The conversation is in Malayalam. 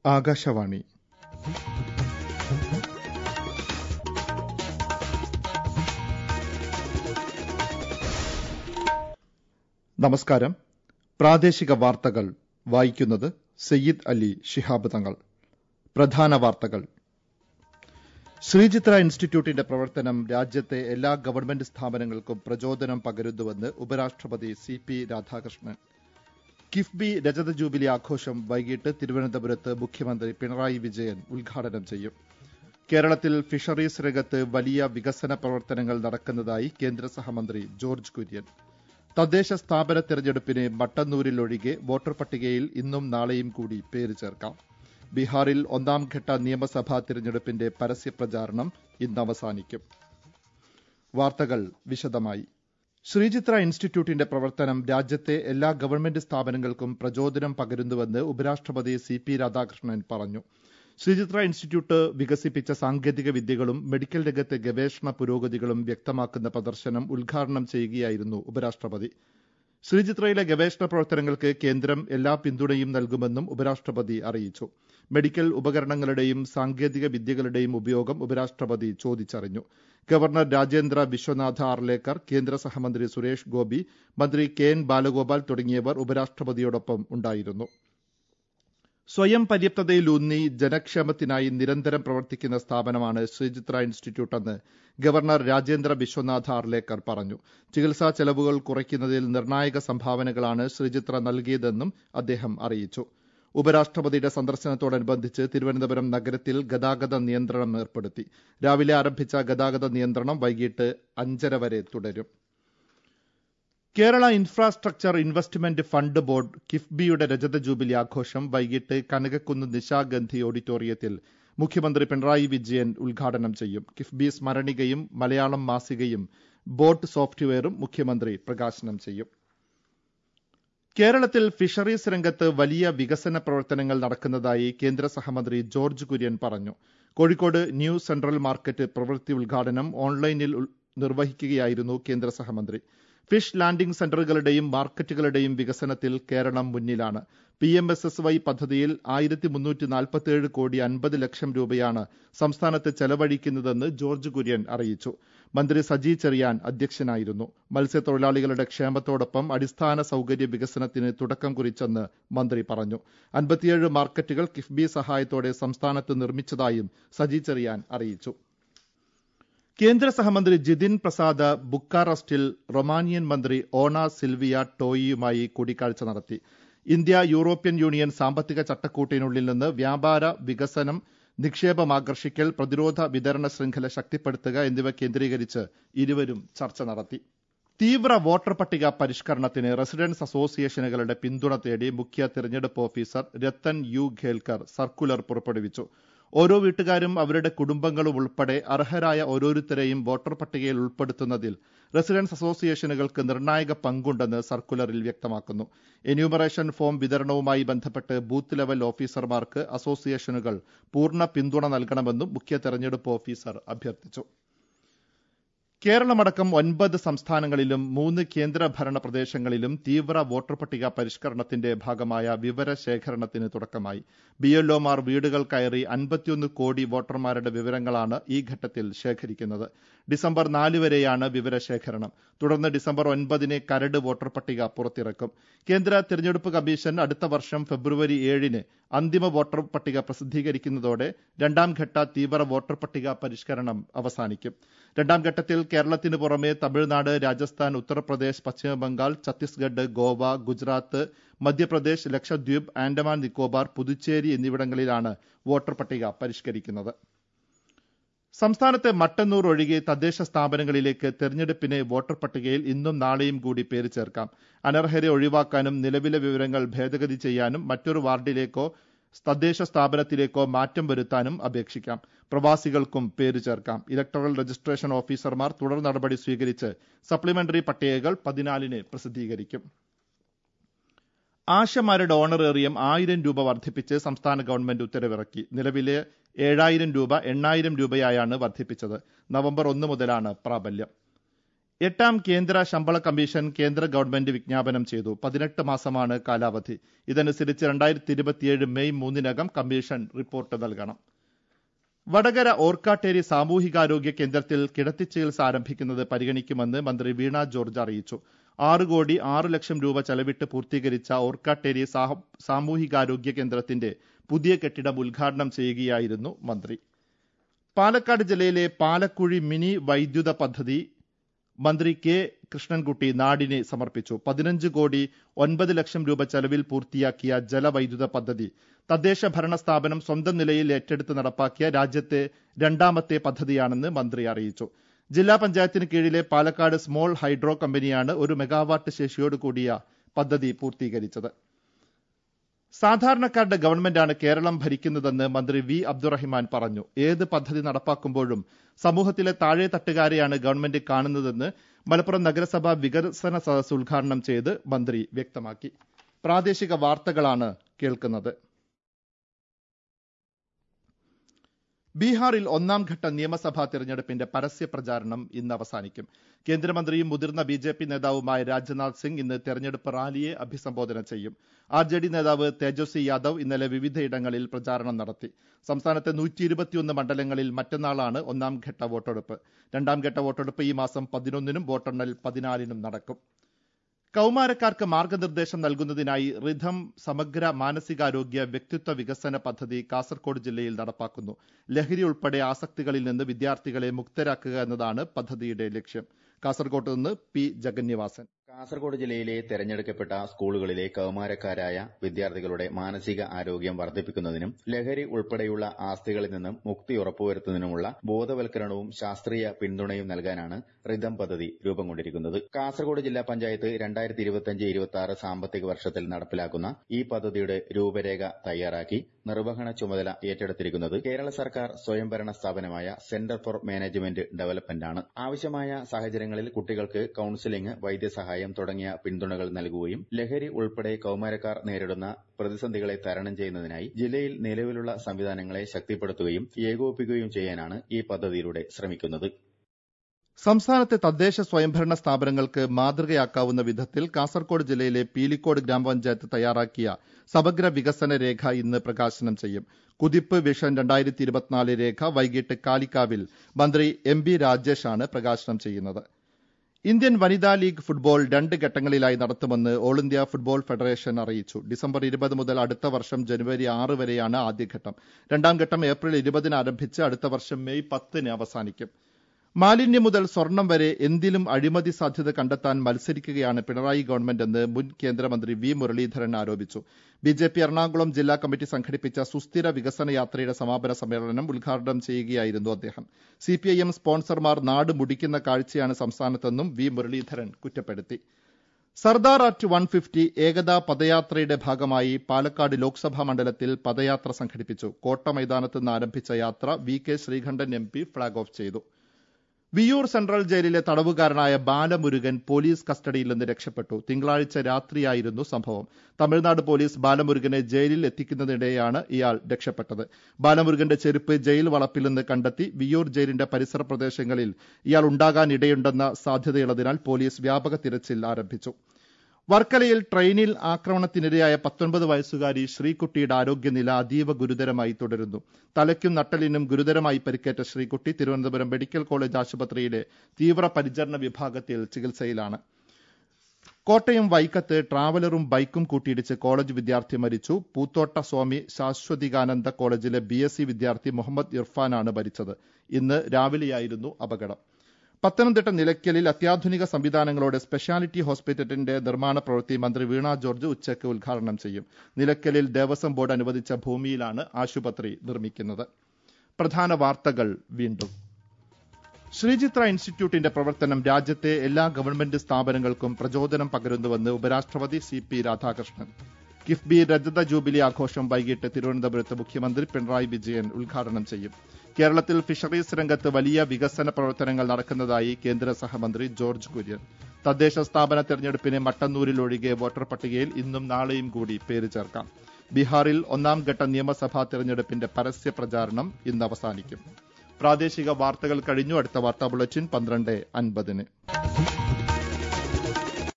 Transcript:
ആകാശവാണി നമസ്കാരം പ്രാദേശിക വാർത്തകൾ വായിക്കുന്നത് സയ്യിദ് അലി ശിഹാബ് തങ്ങൾ പ്രധാന വാർത്തകൾ ശ്രീചിത്ര ഇൻസ്റ്റിറ്റ്യൂട്ടിന്റെ പ്രവർത്തനം രാജ്യത്തെ എല്ലാ ഗവൺമെന്റ് സ്ഥാപനങ്ങൾക്കും പ്രചോദനം പകരുന്നുവെന്ന് ഉപരാഷ്ട്രപതി സി പി രാധാകൃഷ്ണൻ കിഫ്ബി രജത ജൂബിലി ആഘോഷം വൈകിട്ട് തിരുവനന്തപുരത്ത് മുഖ്യമന്ത്രി പിണറായി വിജയൻ ഉദ്ഘാടനം ചെയ്യും കേരളത്തിൽ ഫിഷറീസ് രംഗത്ത് വലിയ വികസന പ്രവർത്തനങ്ങൾ നടക്കുന്നതായി കേന്ദ്ര സഹമന്ത്രി ജോർജ് കുര്യൻ തദ്ദേശ സ്ഥാപന തെരഞ്ഞെടുപ്പിന് മട്ടന്നൂരിൽ ഒഴികെ വോട്ടർ പട്ടികയിൽ ഇന്നും നാളെയും കൂടി പേര് ചേർക്കാം ബീഹാറിൽ ഒന്നാംഘട്ട നിയമസഭാ തിരഞ്ഞെടുപ്പിന്റെ പരസ്യപ്രചാരണം ഇന്ന് അവസാനിക്കും വാർത്തകൾ വിശദമായി ശ്രീചിത്ര ഇൻസ്റ്റിറ്റ്യൂട്ടിന്റെ പ്രവർത്തനം രാജ്യത്തെ എല്ലാ ഗവൺമെന്റ് സ്ഥാപനങ്ങൾക്കും പ്രചോദനം പകരുന്നുവെന്ന് ഉപരാഷ്ട്രപതി സി പി രാധാകൃഷ്ണൻ പറഞ്ഞു ശ്രീചിത്ര ഇൻസ്റ്റിറ്റ്യൂട്ട് വികസിപ്പിച്ച സാങ്കേതിക വിദ്യകളും മെഡിക്കൽ രംഗത്തെ ഗവേഷണ പുരോഗതികളും വ്യക്തമാക്കുന്ന പ്രദർശനം ഉദ്ഘാടനം ചെയ്യുകയായിരുന്നു ഉപരാഷ്ട്രപതി ശ്രീചിത്രയിലെ ഗവേഷണ പ്രവർത്തനങ്ങൾക്ക് കേന്ദ്രം എല്ലാ പിന്തുണയും നൽകുമെന്നും ഉപരാഷ്ട്രപതി അറിയിച്ചു മെഡിക്കൽ ഉപകരണങ്ങളുടെയും സാങ്കേതിക വിദ്യകളുടെയും ഉപയോഗം ഉപരാഷ്ട്രപതി ചോദിച്ചറിഞ്ഞു ഗവർണർ രാജേന്ദ്ര വിശ്വനാഥ ആർലേക്കർ കേന്ദ്ര സഹമന്ത്രി സുരേഷ് ഗോപി മന്ത്രി കെ എൻ ബാലഗോപാൽ തുടങ്ങിയവർ ഉപരാഷ്ട്രപതിയോടൊപ്പം ഉണ്ടായിരുന്നു സ്വയം പര്യാപ്തതയിലൂന്നി ജനക്ഷേമത്തിനായി നിരന്തരം പ്രവർത്തിക്കുന്ന സ്ഥാപനമാണ് ശ്രീചിത്ര ഇൻസ്റ്റിറ്റ്യൂട്ടെന്ന് ഗവർണർ രാജേന്ദ്ര വിശ്വനാഥ ആർലേക്കർ പറഞ്ഞു ചികിത്സാ ചെലവുകൾ കുറയ്ക്കുന്നതിൽ നിർണായക സംഭാവനകളാണ് ശ്രീചിത്ര നൽകിയതെന്നും അദ്ദേഹം അറിയിച്ചു ഉപരാഷ്ട്രപതിയുടെ സന്ദർശനത്തോടനുബന്ധിച്ച് തിരുവനന്തപുരം നഗരത്തിൽ ഗതാഗത നിയന്ത്രണം ഏർപ്പെടുത്തി രാവിലെ ആരംഭിച്ച ഗതാഗത നിയന്ത്രണം വൈകിട്ട് അഞ്ചര വരെ തുടരും Kerala infrastructure investment fund board കിഫ്ബിയുടെ രജത ജൂബിലി ആഘോഷം വൈകിട്ട് കനകക്കുന്ന് നിശാഗന്ധി ഓഡിറ്റോറിയത്തിൽ മുഖ്യമന്ത്രി പിണറായി വിജയൻ ഉദ്ഘാടനം ചെയ്യും കിഫ്ബി സ്മരണികയും മലയാളം മാസികയും ബോട്ട് സോഫ്റ്റ്വെയറും മുഖ്യമന്ത്രി പ്രകാശനം ചെയ്യും കേരളത്തിൽ ഫിഷറീസ് രംഗത്ത് വലിയ വികസന പ്രവർത്തനങ്ങൾ നടക്കുന്നതായി കേന്ദ്ര സഹമന്ത്രി ജോർജ് കുര്യൻ പറഞ്ഞു കോഴിക്കോട് ന്യൂ സെൻട്രൽ മാർക്കറ്റ് പ്രവൃത്തി ഉദ്ഘാടനം ഓൺലൈനിൽ നിർവഹിക്കുകയായിരുന്നു കേന്ദ്ര സഹമന്ത്രി ഫിഷ് ലാൻഡിംഗ് സെന്ററുകളുടെയും മാർക്കറ്റുകളുടെയും വികസനത്തിൽ കേരളം മുന്നിലാണ് P M S S Y പദ്ധതിയിൽ ആയിരത്തി മുന്നൂറ്റി നാൽപ്പത്തിയേഴ് കോടി അൻപത് ലക്ഷം രൂപയാണ് സംസ്ഥാനത്ത് ചെലവഴിക്കുന്നതെന്ന് ജോർജ് കുര്യൻ അറിയിച്ചു മന്ത്രി സജി ചെറിയാൻ അധ്യക്ഷനായിരുന്നു മത്സ്യത്തൊഴിലാളികളുടെ ക്ഷേമത്തോടൊപ്പം അടിസ്ഥാന സൌകര്യ വികസനത്തിന് തുടക്കം കുറിച്ചെന്ന് മന്ത്രി പറഞ്ഞു അൻപത്തിയേഴ് മാർക്കറ്റുകൾ കിഫ്ബി സഹായത്തോടെ സംസ്ഥാനത്ത് നിർമ്മിച്ചതായും സജി ചെറിയാൻ അറിയിച്ചു കേന്ദ്ര സഹമന്ത്രി ജിതിൻ പ്രസാദ് ബുക്കാറസ്റ്റിൽ റൊമാനിയൻ മന്ത്രി ഓണ സിൽവിയ ടോയിയുമായി കൂടിക്കാഴ്ച നടത്തി ഇന്ത്യ യൂറോപ്യൻ യൂണിയൻ സാമ്പത്തിക ചട്ടക്കൂട്ടിനുള്ളിൽ നിന്ന് വ്യാപാര വികസനം നിക്ഷേപം ആകർഷിക്കൽ പ്രതിരോധ വിതരണ ശൃംഖല ശക്തിപ്പെടുത്തുക എന്നിവ കേന്ദ്രീകരിച്ച് ഇരുവരും ചർച്ച നടത്തി തീവ്ര വോട്ടർ പട്ടിക പരിഷ്കരണത്തിന് റെസിഡൻസ് അസോസിയേഷനുകളുടെ പിന്തുണ തേടി മുഖ്യ തിരഞ്ഞെടുപ്പ് officer Rathan U Kelkar circular പുറപ്പെടുവിച്ചു ഓരോ വീട്ടുകാരും അവരുടെ കുടുംബങ്ങളും ഉൾപ്പെടെ അർഹരായ ഓരോരുത്തരെയും വോട്ടർ പട്ടികയിൽ ഉൾപ്പെടുത്തുന്നതിൽ റെസിഡൻസ് അസോസിയേഷനുകൾക്ക് നിർണായക പങ്കുണ്ടെന്ന് സർക്കുലറിൽ വ്യക്തമാക്കുന്നു എന്യൂമറേഷൻ ഫോം വിതരണവുമായി ബന്ധപ്പെട്ട് ബൂത്ത് ലെവൽ ഓഫീസർമാർക്ക് അസോസിയേഷനുകൾ പൂർണ്ണ പിന്തുണ നൽകണമെന്നും മുഖ്യ തെരഞ്ഞെടുപ്പ് ഓഫീസർ അഭ്യർത്ഥിച്ചു കേരളമടക്കം ഒൻപത് സംസ്ഥാനങ്ങളിലും മൂന്ന് കേന്ദ്രഭരണ പ്രദേശങ്ങളിലും തീവ്ര വോട്ടർ പട്ടിക പരിഷ്കരണത്തിന്റെ ഭാഗമായ വിവരശേഖരണത്തിന് തുടക്കമായി ബിഎൽഒമാർ വീടുകൾ കയറി അൻപത്തിയൊന്ന് കോടി വോട്ടർമാരുടെ വിവരങ്ങളാണ് ഈ ഘട്ടത്തിൽ ശേഖരിക്കുന്നത് ഡിസംബർ നാല് വരെയാണ് വിവരശേഖരണം തുടർന്ന് ഡിസംബർ ഒൻപതിന് കരട് വോട്ടർ പട്ടിക പുറത്തിറക്കും കേന്ദ്ര തിരഞ്ഞെടുപ്പ് കമ്മീഷൻ അടുത്ത വർഷം ഫെബ്രുവരി ഏഴിന് അന്തിമ വോട്ടർ പട്ടിക പ്രസിദ്ധീകരിക്കുന്നതോടെ രണ്ടാം ഘട്ട തീവ്ര വോട്ടർ പട്ടിക പരിഷ്കരണം അവസാനിക്കും രണ്ടാം ഘട്ടത്തിൽ കേരളത്തിന് പുറമെ തമിഴ്നാട് രാജസ്ഥാൻ ഉത്തർപ്രദേശ് പശ്ചിമബംഗാൾ ഛത്തീസ്ഗഡ് ഗോവ ഗുജറാത്ത് മധ്യപ്രദേശ് ലക്ഷദ്വീപ് ആൻഡമാൻ നിക്കോബാർ പുതുച്ചേരി എന്നിവിടങ്ങളിലാണ് വോട്ടർ പട്ടിക പരിഷ്കരിക്കുന്നത് സംസ്ഥാനത്തെ മട്ടന്നൂർ ഒഴികെ തദ്ദേശ സ്ഥാപനങ്ങളിലേക്ക് തെരഞ്ഞെടുപ്പിന് വോട്ടർ പട്ടികയിൽ ഇന്നും നാളെയും കൂടി പേര് ചേർക്കാം അനർഹരെ ഒഴിവാക്കാനും നിലവിലെ വിവരങ്ങൾ ഭേദഗതി ചെയ്യാനും മറ്റൊരു വാർഡിലേക്കോ തദ്ദേശ സ്ഥാപനത്തിലേക്കോ മാറ്റം വരുത്താനും അപേക്ഷിക്കാം പ്രവാസികൾക്കും പേര് ചേർക്കാം ഇലക്ടറൽ രജിസ്ട്രേഷൻ ഓഫീസർമാർ തുടർ നടപടി സ്വീകരിച്ച് സപ്ലിമെന്ററി പട്ടികകൾ പതിനാലിന് പ്രസിദ്ധീകരിക്കും ആശമാരുടെ ഓണറേറിയം ആയിരം രൂപ വർദ്ധിപ്പിച്ച് സംസ്ഥാന ഗവൺമെന്റ് ഉത്തരവിറക്കി നിലവിലെ ഏഴായിരം രൂപ എണ്ണായിരം രൂപയായാണ് വർദ്ധിപ്പിച്ചത് നവംബർ ഒന്ന് മുതലാണ് പ്രാബല്യം എട്ടാം കേന്ദ്ര ശമ്പള കമ്മീഷൻ കേന്ദ്ര ഗവൺമെന്റ് വിജ്ഞാപനം ചെയ്തു പതിനെട്ട് മാസമാണ് കാലാവധി ഇതനുസരിച്ച് രണ്ടായിരത്തി ഇരുപത്തിയേഴ് മെയ് മൂന്നിനകം കമ്മീഷൻ റിപ്പോർട്ട് നൽകണം വടകര ഓർക്കാട്ടേരി സാമൂഹികാരോഗ്യ കേന്ദ്രത്തിൽ കിടത്തി ചികിത്സ ആരംഭിക്കുന്നത് പരിഗണിക്കുമെന്ന് മന്ത്രി വീണ ജോർജ് അറിയിച്ചു ആറ് കോടി ആറ് ലക്ഷം രൂപ ചെലവിട്ട് പൂർത്തീകരിച്ച ഓർക്കാട്ടേരി സാമൂഹികാരോഗ്യ കേന്ദ്രത്തിന്റെ പുതിയ കെട്ടിടം ഉദ്ഘാടനം ചെയ്യുകയായിരുന്നു മന്ത്രി പാലക്കാട് ജില്ലയിലെ പാലക്കുഴി മിനി വൈദ്യുത പദ്ധതി മന്ത്രി കെ കൃഷ്ണൻകുട്ടി നാടിനെ സമർപ്പിച്ചു പതിനഞ്ച് കോടി ഒൻപത് ലക്ഷം രൂപ ചെലവിൽ പൂർത്തിയാക്കിയ ജലവൈദ്യുത പദ്ധതി തദ്ദേശ ഭരണ സ്ഥാപനം സ്വന്തം നിലയിൽ ഏറ്റെടുത്ത് നടപ്പാക്കിയ രാജ്യത്തെ രണ്ടാമത്തെ പദ്ധതിയാണെന്ന് മന്ത്രി അറിയിച്ചു ജില്ലാ പഞ്ചായത്തിന് കീഴിലെ പാലക്കാട് സ്മോൾ ഹൈഡ്രോ കമ്പനിയാണ് ഒരു മെഗാവാട്ട് ശേഷിയോട് കൂടിയ പദ്ധതി പൂർത്തീകരിച്ചത് സാധാരണക്കാരുടെ ഗവൺമെന്റാണ് കേരളം ഭരിക്കുന്നതെന്ന് മന്ത്രി വി അബ്ദുറഹിമാൻ പറഞ്ഞു ഏത് പദ്ധതി നടപ്പാക്കുമ്പോഴും സമൂഹത്തിലെ താഴെ തട്ടുകാരെയാണ് ഗവൺമെന്റ് കാണുന്നതെന്ന് മലപ്പുറം നഗരസഭ വികസന സദസ് ഉദ്ഘാടനം ചെയ്ത് മന്ത്രി വ്യക്തമാക്കി പ്രാദേശിക വാർത്തകളാണ് കേൾക്കുന്നത് ബീഹാറിൽ ഒന്നാം ഘട്ട നിയമസഭാ തെരഞ്ഞെടുപ്പിന്റെ പരസ്യ പ്രചാരണം ഇന്ന് അവസാനിക്കും കേന്ദ്രമന്ത്രിയും മുതിർന്ന ബി ജെ പി നേതാവുമായ രാജ്നാഥ് സിംഗ് ഇന്ന് തെരഞ്ഞെടുപ്പ് റാലിയെ അഭിസംബോധന ചെയ്യും ആർ ജെ ഡി നേതാവ് തേജസ്വി യാദവ് ഇന്നലെ വിവിധയിടങ്ങളിൽ പ്രചാരണം നടത്തി സംസ്ഥാനത്തെ നൂറ്റി ഇരുപത്തിയൊന്ന് മണ്ഡലങ്ങളിൽ മറ്റന്നാളാണ് ഒന്നാം ഘട്ട വോട്ടെടുപ്പ് രണ്ടാം ഘട്ട വോട്ടെടുപ്പ് ഈ മാസം പതിനൊന്നിനും വോട്ടെണ്ണൽ പതിനാലിനും നടക്കും കൌമാരക്കാർക്ക് മാർഗനിർദ്ദേശം നൽകുന്നതിനായി റിഥം സമഗ്ര മാനസികാരോഗ്യ വ്യക്തിത്വ വികസന പദ്ധതി കാസർകോട് ജില്ലയിൽ നടപ്പാക്കുന്നു ലഹരി ഉൾപ്പെടെ ആസക്തികളിൽ നിന്ന് വിദ്യാർത്ഥികളെ മുക്തരാക്കുക എന്നതാണ് പദ്ധതിയുടെ ലക്ഷ്യം കാസർകോട്ട് നിന്ന് പി ജഗന്നിവാസൻ കാസർഗോഡ് ജില്ലയിലെ തെരഞ്ഞെടുക്കപ്പെട്ട സ്കൂളുകളിലെ കൌമാരക്കാരായ വിദ്യാർത്ഥികളുടെ മാനസിക ആരോഗ്യം വർദ്ധിപ്പിക്കുന്നതിനും ലഹരി ഉൾപ്പെടെയുള്ള ആസ്തികളിൽ നിന്നും മുക്തി ഉറപ്പുവരുത്തുന്നതിനുമുള്ള ബോധവൽക്കരണവും ശാസ്ത്രീയ പിന്തുണയും നൽകാനാണ് റിതം പദ്ധതി രൂപം കൊണ്ടിരിക്കുന്നത് കാസർഗോഡ് ജില്ലാ പഞ്ചായത്ത് രണ്ടായിരത്തി ഇരുപത്തിയഞ്ച് ഇരുപത്തി ആറ് സാമ്പത്തിക വർഷത്തിൽ നടപ്പിലാക്കുന്ന ഈ പദ്ധതിയുടെ രൂപരേഖ തയ്യാറാക്കി നിർവഹണ ചുമതല ഏറ്റെടുത്തിരിക്കുന്നത് കേരള സർക്കാർ സ്വയംഭരണ സ്ഥാപനമായ സെന്റർ ഫോർ മാനേജ്മെന്റ് ഡെവലപ്മെന്റാണ് ആവശ്യമായ സാഹചര്യങ്ങളിൽ കുട്ടികൾക്ക് കൌൺസിലിംഗ് വൈദ്യസഹായം തുടങ്ങിയ പിന്തുണകൾ നൽകുകയും ലഹരി ഉൾപ്പെടെ കൌമാരക്കാർ നേരിടുന്ന പ്രതിസന്ധികളെ തരണം ചെയ്യുന്നതിനായി ജില്ലയിൽ നിലവിലുള്ള സംവിധാനങ്ങളെ ശക്തിപ്പെടുത്തുകയും ഏകോപിപ്പിക്കുകയും ചെയ്യാനാണ് ഈ പദ്ധതിയിലൂടെ ശ്രമിക്കുന്നത് സംസ്ഥാനത്തെ തദ്ദേശ സ്വയംഭരണ സ്ഥാപനങ്ങൾക്ക് മാതൃകയാക്കാവുന്ന വിധത്തിൽ കാസർകോട് ജില്ലയിലെ പീലിക്കോട് ഗ്രാമപഞ്ചായത്ത് തയ്യാറാക്കിയ സമഗ്ര വികസന രേഖ ഇന്ന് പ്രകാശനം ചെയ്യും കുതിപ്പ് വിഷൻ രണ്ടായിരത്തി ഇരുപത്തിനാല് രേഖ വൈകിട്ട് കാലിക്കാവിൽ മന്ത്രി എം ബി രാജേഷാണ് പ്രകാശനം ചെയ്യുന്നത് ഇന്ത്യൻ വനിതാ ലീഗ് ഫുട്ബോൾ രണ്ട് ഘട്ടങ്ങളിലായി നടത്തുമെന്ന് ഓൾ ഇന്ത്യ ഫുട്ബോൾ ഫെഡറേഷൻ അറിയിച്ചു ഡിസംബർ ഇരുപത് മുതൽ അടുത്ത വർഷം ജനുവരി ആറ് വരെയാണ് ആദ്യഘട്ടം രണ്ടാം ഘട്ടം ഏപ്രിൽ ഇരുപതിന് ആരംഭിച്ച് അടുത്ത വർഷം മെയ് പത്തിന് അവസാനിക്കും മാലിന്യം മുതൽ സ്വർണം വരെ എന്തിലും അഴിമതി സാധ്യത കണ്ടെത്താൻ മത്സരിക്കുകയാണ് പിണറായി ഗവൺമെന്റ് എന്ന് മുൻ കേന്ദ്രമന്ത്രി വി മുരളീധരൻ ആരോപിച്ചു ബി ജെ പി എറണാകുളം ജില്ലാ കമ്മിറ്റി സംഘടിപ്പിച്ച സുസ്ഥിര വികസന യാത്രയുടെ സമാപന സമ്മേളനം ഉദ്ഘാടനം ചെയ്യുകയായിരുന്നു അദ്ദേഹം സിപിഐഎം സ്പോൺസർമാർ നാട് മുടിക്കുന്ന കാഴ്ചയാണ് സംസ്ഥാനത്തെന്നും വി മുരളീധരൻ കുറ്റപ്പെടുത്തി Sardar at one fifty Ekta പദയാത്രയുടെ ഭാഗമായി പാലക്കാട് ലോക്സഭാ മണ്ഡലത്തിൽ പദയാത്ര സംഘടിപ്പിച്ചു കോട്ട മൈതാനത്ത് നിന്ന് ആരംഭിച്ച യാത്ര V K Sreekandan M P flag off ചെയ്തു വിയൂർ സെൻട്രൽ ജയിലിലെ തടവുകാരനായ ബാലമുരുകൻ പോലീസ് കസ്റ്റഡിയിൽ നിന്ന് രക്ഷപ്പെട്ടു തിങ്കളാഴ്ച രാത്രിയായിരുന്നു സംഭവം തമിഴ്നാട് പോലീസ് ബാലമുരുകനെ ജയിലിൽ എത്തിക്കുന്നതിനിടെയാണ് ഇയാൾ രക്ഷപ്പെട്ടത് ബാലമുരുകന്റെ ചെരുപ്പ് ജയിൽ വളപ്പിൽ നിന്ന് കണ്ടെത്തി വിയൂർ ജയിലിന്റെ പരിസര പ്രദേശങ്ങളിൽ ഇയാൾ ഉണ്ടാകാനിടയുണ്ടെന്ന സാധ്യതയുള്ളതിനാൽ പോലീസ് വ്യാപക തിരച്ചിൽ ആരംഭിച്ചു വർക്കലയിൽ ട്രെയിനിൽ ആക്രമണത്തിനിരയായ പത്തൊൻപത് വയസ്സുകാരി ശ്രീകുട്ടിയുടെ ആരോഗ്യനില അതീവ ഗുരുതരമായി തുടരുന്നു തലയ്ക്കും നട്ടലിനും ഗുരുതരമായി പരിക്കേറ്റ ശ്രീകുട്ടി തിരുവനന്തപുരം മെഡിക്കൽ കോളേജ് ആശുപത്രിയിലെ തീവ്ര പരിചരണ വിഭാഗത്തിൽ ചികിത്സയിലാണ് കോട്ടയം വൈക്കത്ത് ട്രാവലറും ബൈക്കും കൂട്ടിയിടിച്ച് കോളേജ് വിദ്യാർത്ഥി മരിച്ചു പൂത്തോട്ട സ്വാമി ശാശ്വതികാനന്ദ കോളേജിലെ ബി എസ് സി വിദ്യാർത്ഥി മുഹമ്മദ് ഇർഫാനാണ് മരിച്ചത് ഇന്ന് രാവിലെയായിരുന്നു അപകടം പത്തനംതിട്ട നിലയ്ക്കലിൽ അത്യാധുനിക സംവിധാനങ്ങളോടെ സ്പെഷ്യാലിറ്റി ഹോസ്പിറ്റലിന്റെ നിർമ്മാണ പ്രവൃത്തി മന്ത്രി വീണ ജോർജ് ഉച്ചയ്ക്ക് ഉദ്ഘാടനം ചെയ്യും നിലയ്ക്കലിൽ ദേവസ്വം ബോർഡ് അനുവദിച്ച ഭൂമിയിലാണ് ആശുപത്രി നിർമ്മിക്കുന്നത് പ്രധാന വാർത്തകൾ വീണ്ടും ശ്രീചിത്ര ഇൻസ്റ്റിറ്റ്യൂട്ടിന്റെ പ്രവർത്തനം രാജ്യത്തെ എല്ലാ ഗവൺമെന്റ് സ്ഥാപനങ്ങൾക്കും പ്രചോദനം പകരുന്നുവെന്ന് ഉപരാഷ്ട്രപതി സി പി രാധാകൃഷ്ണൻ കിഫ്ബി രജത ജൂബിലി ആഘോഷം വൈകിട്ട് തിരുവനന്തപുരത്ത് മുഖ്യമന്ത്രി പിണറായി വിജയൻ ഉദ്ഘാടനം ചെയ്യും കേരളത്തിൽ ഫിഷറീസ് രംഗത്ത് വലിയ വികസന പ്രവർത്തനങ്ങൾ നടക്കുന്നതായി കേന്ദ്ര സഹമന്ത്രി ജോർജ് കുര്യൻ തദ്ദേശ സ്ഥാപന തെരഞ്ഞെടുപ്പിന് മട്ടന്നൂരിൽ ഒഴികെ വോട്ടർ പട്ടികയിൽ ഇന്നും നാളെയും കൂടി പേര് ചേർക്കാം ബീഹാറിൽ ഒന്നാം ഘട്ട നിയമസഭാ തെരഞ്ഞെടുപ്പിന്റെ പരസ്യ പ്രചാരണം ഇന്ന് അവസാനിക്കും പ്രാദേശിക വാർത്തകൾ കഴിഞ്ഞു അടുത്ത വാർത്താ ബുള്ളറ്റിൻ പന്ത്രണ്ട് അൻപതിന്